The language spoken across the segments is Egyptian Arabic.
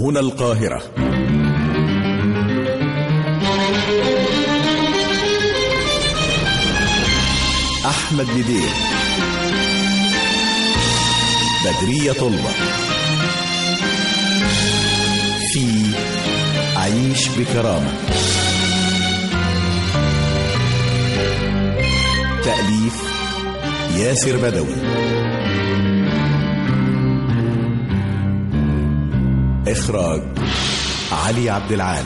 هنا القاهرة أحمد بدير بدرية طلبة في عيش بكرامة تأليف ياسر بدوي إخراج علي عبد العال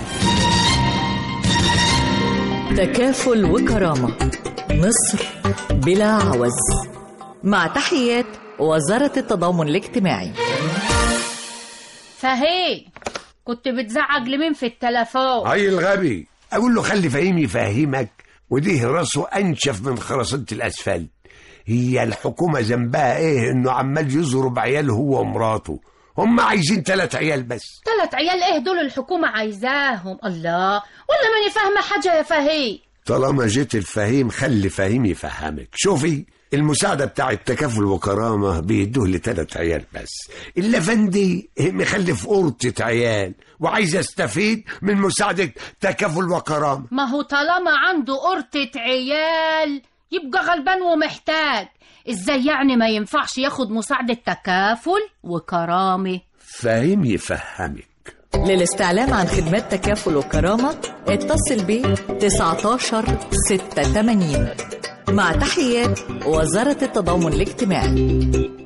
تكافل وكرامة مصر بلا عوز مع تحيات وزارة التضامن الاجتماعي فهي كنت بتزعج لمين في التلفون هاي الغبي اقول له خلي فهيم يفهمك وديه راسه انشف من خرسانة الاسفلت هي الحكومة ذنبها ايه انه عمال يضرب عيال هو ومراته هم عايزين ثلاث عيال بس تلات عيال ايه دول الحكومة عايزاهم الله ولا ماني فاهمة حاجة يا فهي طالما جيت الفهيم خلي فهيم يفهمك شوفي المساعدة بتاع التكافل وكرامة بيدوه لثلاث عيال بس اللفندي مخلف قرطة عيال وعايز يستفيد من مساعدة تكافل وكرامة ما هو طالما عنده قرطة عيال يبقى غلبان ومحتاج ازاي يعني ما ينفعش ياخد مساعدة تكافل وكرامة فهيم يفهمك للاستعلام عن خدمات تكافل وكرامة اتصل ب 19 86 مع تحيات وزارة التضامن الاجتماعي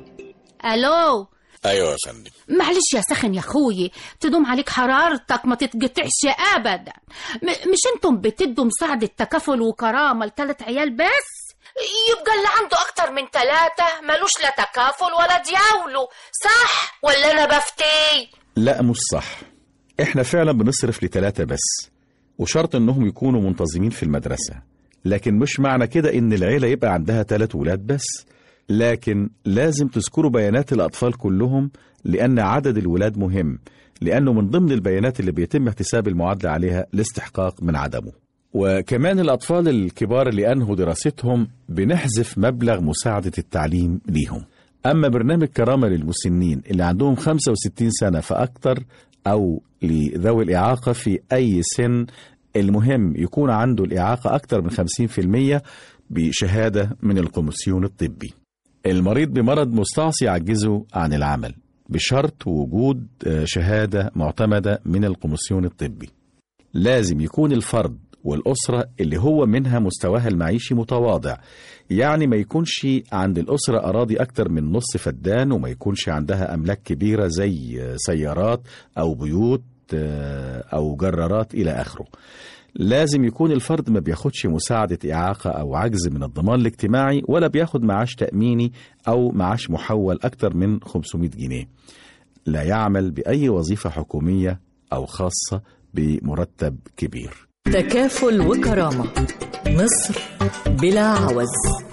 الو ايوه يا فندم معلش يا سخن يا اخوي تدوم عليك حرارتك ما تتقطعش ابدا م- مش انتم بتدوا مساعدة تكافل وكرامة لثلاث عيال بس يبقى اللي عنده اكتر من ثلاثة ملوش لا تكافل ولا دياولو صح ولا انا بفتي لا مش صح احنا فعلا بنصرف لتلاتة بس وشرط انهم يكونوا منتظمين في المدرسة لكن مش معنى كده ان العيلة يبقى عندها تلات ولاد بس لكن لازم تذكروا بيانات الأطفال كلهم لأن عدد الولاد مهم لأنه من ضمن البيانات اللي بيتم احتساب المعادلة عليها الاستحقاق من عدمه وكمان الأطفال الكبار اللي أنهوا دراستهم بنحذف مبلغ مساعدة التعليم ليهم أما برنامج كرامة للمسنين اللي عندهم 65 سنة فأكثر أو لذوي الإعاقة في أي سن المهم يكون عنده الإعاقة أكثر من 50% بشهادة من الكوميسيون الطبي المريض بمرض مستعصي يعجزه عن العمل بشرط وجود آه، شهادة معتمدة من الكوميسيون الطبي لازم يكون الفرد والأسرة اللي هو منها مستواها المعيشي متواضع يعني ما يكونش عند الأسرة أراضي أكتر من نص فدان وما يكونش عندها أملاك كبيرة زي آه، سيارات أو بيوت آه، أو جرارات إلى آخره لازم يكون الفرد ما بياخدش مساعدة إعاقة أو عجز من الضمان الاجتماعي ولا بياخد معاش تأميني أو معاش محول أكتر من 500 جنيه لا يعمل بأي وظيفة حكومية أو خاصة بمرتب كبير تكافل وكرامة مصر بلا عوز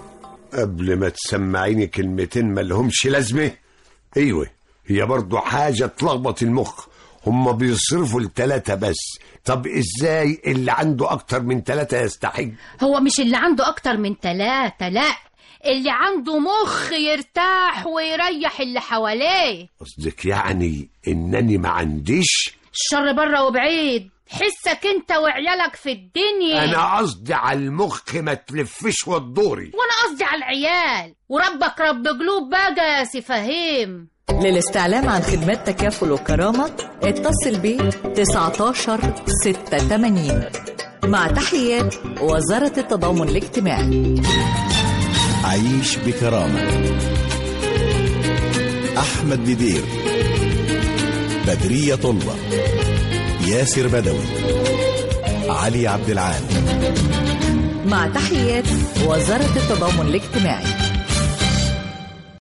قبل ما تسمعيني كلمتين ملهمش لازمة ايوه هي برضو حاجة تلخبط المخ هما بيصرفوا التلاتة بس طب ازاي اللي عنده اكتر من تلاتة يستحق هو مش اللي عنده اكتر من ثلاثة لا اللي عنده مخ يرتاح ويريح اللي حواليه قصدك يعني انني ما عنديش الشر بره وبعيد حسك انت وعيالك في الدنيا انا قصدي على المخ ما تلفش وتدوري وانا قصدي على العيال وربك رب قلوب بقى يا سي فهيم للاستعلام عن خدمات تكافل وكرامة اتصل ب 19 86 مع تحيات وزارة التضامن الاجتماعي عيش بكرامة أحمد بدير بدرية طلبة ياسر بدوي علي عبد العال مع تحيات وزارة التضامن الاجتماعي